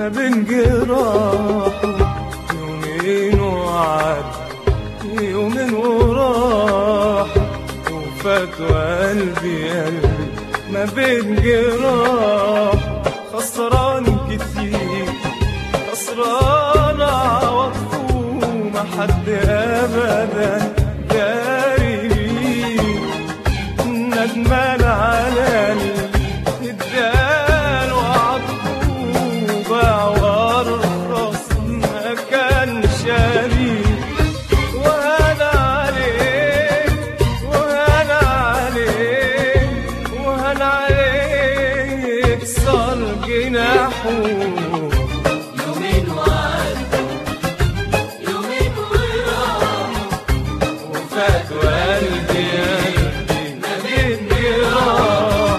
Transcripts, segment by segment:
ما بين جراحه يومين وعد يومين وراح وفات قلبي قلبي ما بين جراح خسران كتير خسران عوضته ما حد ابدا داري بيه ندمان على اللي ادال وعطفه باع وارخص ما كان شاريه وانا عليك وانا عليك وانا عليك صار جناحه يومين وعدوا يومين وراحوا وفات قلبي قلبي ما بين جراح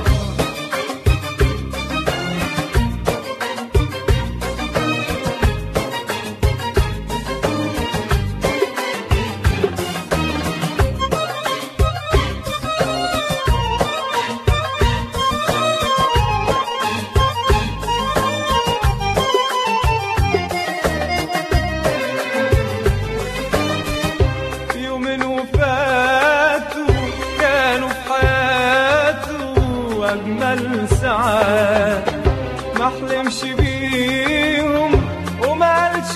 يومين وفاتوا كانوا في حياته أجمل ساعات ما حلمش بيهم وما قالش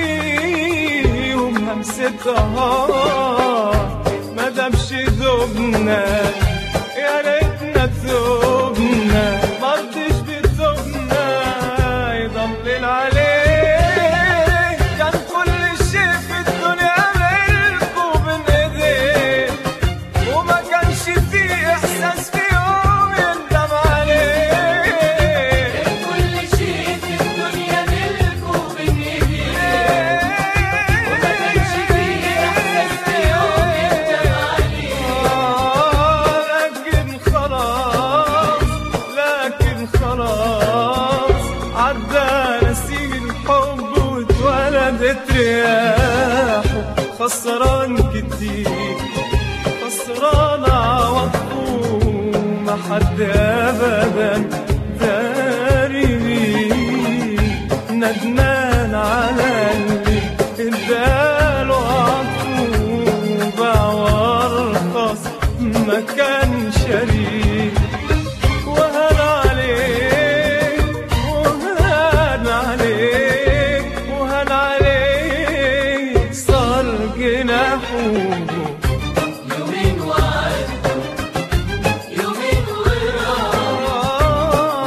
فيهم همستها ما دامش ذوبنا يا ريتنا ذوبنا مرضيش بذوبنا يضلل عليه كان كل شيء في الدنيا ملكه بين ايديه وما كانش فيه احساس في يوم يندم عليه كل شيء في الدنيا ملكه بين ايديه وما كانش فيه احساس في يوم يندم عليه آه، لكن خلاص لكن خلاص عدى نسيج الحب واتولدت رياحه خسران كتير خسران عوضه ما حد ابدا داري بيه ندمان على اللي اداله عطفه باع وارخص ما كان شريك وهن عليك وهن عليك وهن عليك صار جناحه يومين وعدوا يومين وراحوا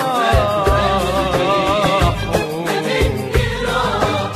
ما بين جراح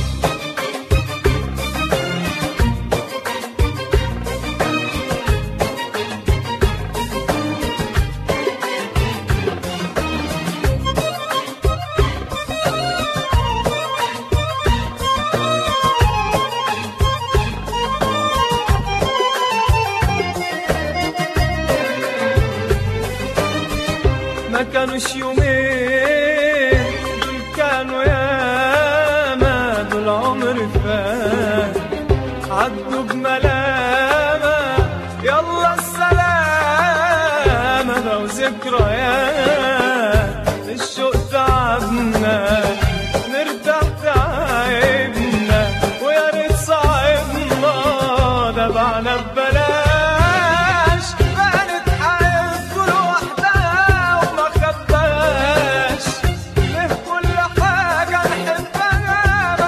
ما كانوش يومين دول كانوا ياما دول عمر فات عدوا بملامة يلا السلامة لو ذكريات الشوق تعبنا نرتاح تعبنا ويا ريت صاحبنا دبعنا ببلاش بقت حياة كل وحدها وما خباش ليه كل حاجة نحبها ما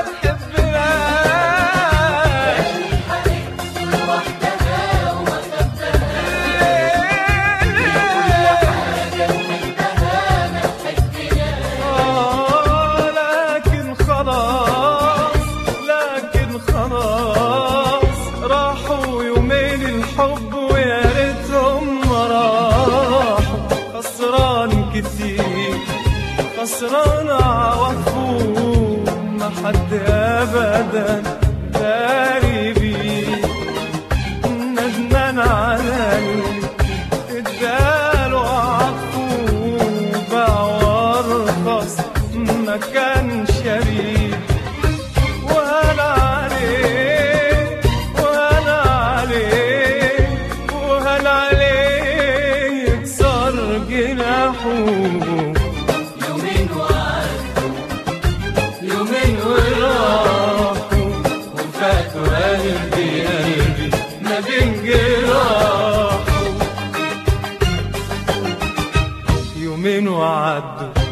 تحبناش لوحدها وما آه، لكن خلاص لكن خلاص راحوا يومين الحب ويا ريتهم ما راحوا خسران كتير خسران عوضه ما حد ابدا داري بيه ندمان على اللي اداله عطفه باع وارخص ما كان شريك وانا عليه وانا عليه وهل عليك صار جناحه يومين وعدوا وعدوا